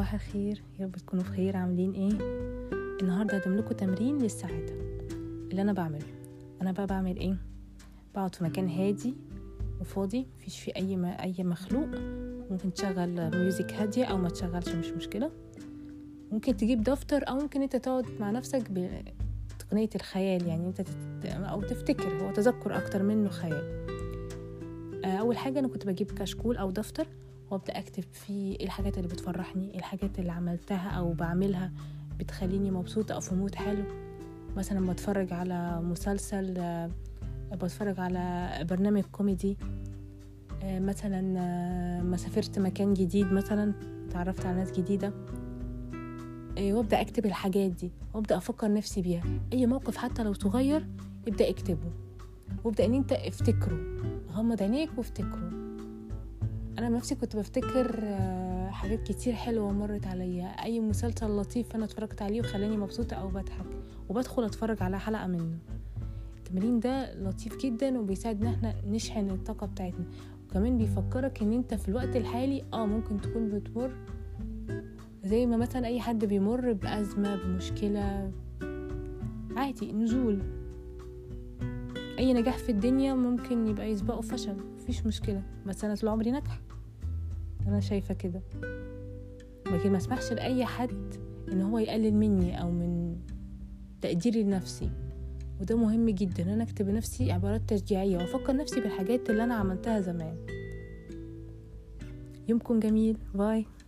صباح الخير يا رب تكونوا بخير عاملين ايه النهارده هقدم لكم تمرين للسعاده اللي انا بعمله انا بقى بعمل ايه بقعد في مكان هادي وفاضي مفيش فيه اي ما اي مخلوق ممكن تشغل ميوزك هاديه او ما تشغلش مش مشكله ممكن تجيب دفتر او ممكن انت تقعد مع نفسك بتقنيه الخيال يعني انت تت... او تفتكر هو تذكر اكتر منه خيال اول حاجه انا كنت بجيب كشكول او دفتر وابدا اكتب فيه ايه الحاجات اللي بتفرحني ايه الحاجات اللي عملتها او بعملها بتخليني مبسوطه او في مود حلو مثلا بتفرج على مسلسل بتفرج على برنامج كوميدي مثلا ما سافرت مكان جديد مثلا تعرفت على ناس جديده وابدا اكتب الحاجات دي وابدا افكر نفسي بيها اي موقف حتى لو صغير ابدا اكتبه وابدا ان انت افتكره غمض عينيك وافتكره انا نفسي كنت بفتكر حاجات كتير حلوه مرت عليا اي مسلسل لطيف انا اتفرجت عليه وخلاني مبسوطه او بضحك وبدخل اتفرج على حلقه منه التمرين ده لطيف جدا وبيساعد ان احنا نشحن الطاقه بتاعتنا وكمان بيفكرك ان انت في الوقت الحالي اه ممكن تكون بتمر زي ما مثلا اي حد بيمر بازمه بمشكله عادي نزول اي نجاح في الدنيا ممكن يبقى يسبقه فشل مفيش مشكله بس انا طول عمري ناجحه انا شايفه كده لكن ما اسمحش لاي حد ان هو يقلل مني او من تقديري لنفسي وده مهم جدا انا اكتب لنفسي عبارات تشجيعيه وافكر نفسي بالحاجات اللي انا عملتها زمان يومكم جميل باي